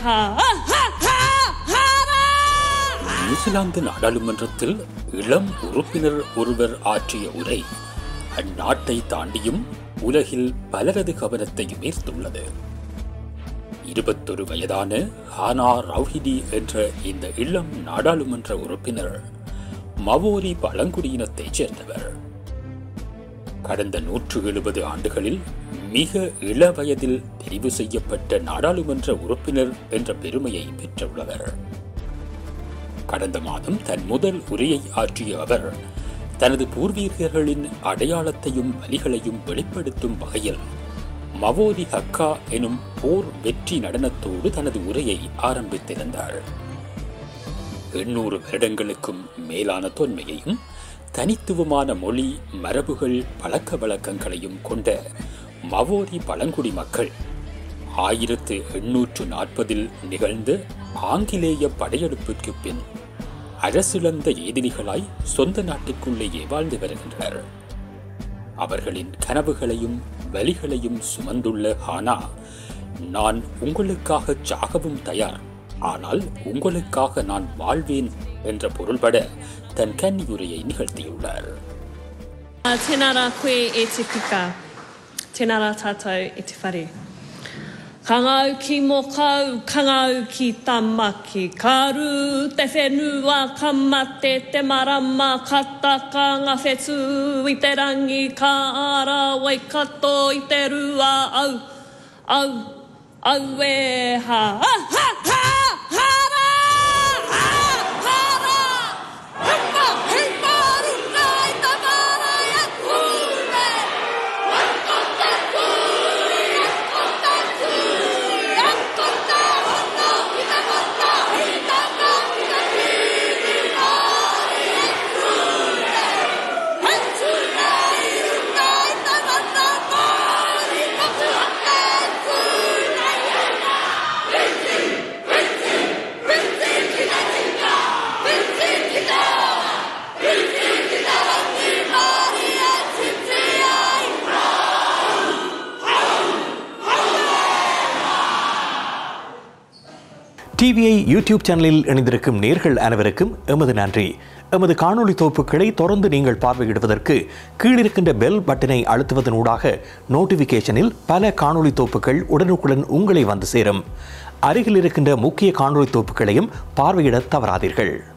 ha ha ha hara New Zealand நாடாளுமன்றத்தில் இளம் உறுப்பினர் ஒருவர் ஆற்றிய உரை அந்நாட்டை தாண்டியும் உலகில் பலரது கவனத்தையும் ஈர்த்துள்ளது இருபத்தொரு வயதான ஹானா ரவுஹிடி என்ற இந்த இளம் நாடாளுமன்ற உறுப்பினர் மவோரி பழங்குடியினத்தைச் சேர்ந்தவர் கடந்த நூற்று எழுபது ஆண்டுகளில் மிக இள வயதில் தெரிவு செய்யப்பட்ட நாடாளுமன்ற உறுப்பினர் என்ற பெருமையை பெற்றுள்ளவர் கடந்த மாதம் தன் முதல் உரையை ஆற்றிய அவர் தனது பூர்வீகர்களின் அடையாளத்தையும் வலிகளையும் வெளிப்படுத்தும் வகையில் மவோரி ஹக்கா எனும் போர் வெற்றி நடனத்தோடு தனது உரையை ஆரம்பித்திருந்தார் எண்ணூறு வருடங்களுக்கும் மேலான தொன்மையையும் தனித்துவமான மொழி மரபுகள் பழக்க வழக்கங்களையும் கொண்ட மவோரி பழங்குடி மக்கள் ஆயிரத்து எண்ணூற்று நாற்பதில் நிகழ்ந்த ஆங்கிலேய படையெடுப்பிற்கு பின் அரசிழந்த எதிரிகளாய் சொந்த நாட்டிற்குள்ளேயே வாழ்ந்து வருகின்றனர் அவர்களின் கனவுகளையும் வலிகளையும் சுமந்துள்ள ஹானா நான் உங்களுக்காக சாகவும் தயார் ஆனால் உங்களுக்காக நான் வாழ்வேன் என்ற பொருள்பட தன் கன்னியுரையை நிகழ்த்தியுள்ளார் Tēnā rā koe e te tika. Tēnā rā tātou e te whare. Ka ngau ki mō kau, ka ngau ki tamaki. Ka ru te whenua, ka mate te marama, ka taka ngā whetū i te rangi, ka ara wai kato i te rua au, au, au e ha, ha, ha, ha, hara, ha, hara. Himba, himba, runa i te mara i a kure. Wakota kuri, wakota kuri, wakota hono i te mata, i te mata, i te kiri, mari e kure. Hetsura i runa i te mata, mari, kotu hake, kure, iena. Rinzi, rinzi, rinzi, kina tika, rinzi, kina. Rinzi, kina, rangi, mari e titi ai. TVI YouTube சேனலில் இணைந்திருக்கும் நேர்கள் அனைவருக்கும் எமது நன்றி எமது காணொளி தொகுப்புகளை தொடர்ந்து நீங்கள் பார்வையிடுவதற்கு கீழிருக்கின்ற பெல் பட்டனை அழுத்துவதன் ஊடாக நோட்டிஃபிகேஷனில் பல காணொளி தொகுப்புகள் உடனுக்குடன் உங்களை வந்து சேரும் அருகில் இருக்கின்ற முக்கிய காணொளி தொகுப்புகளையும் பார்வையிட தவறாதீர்கள்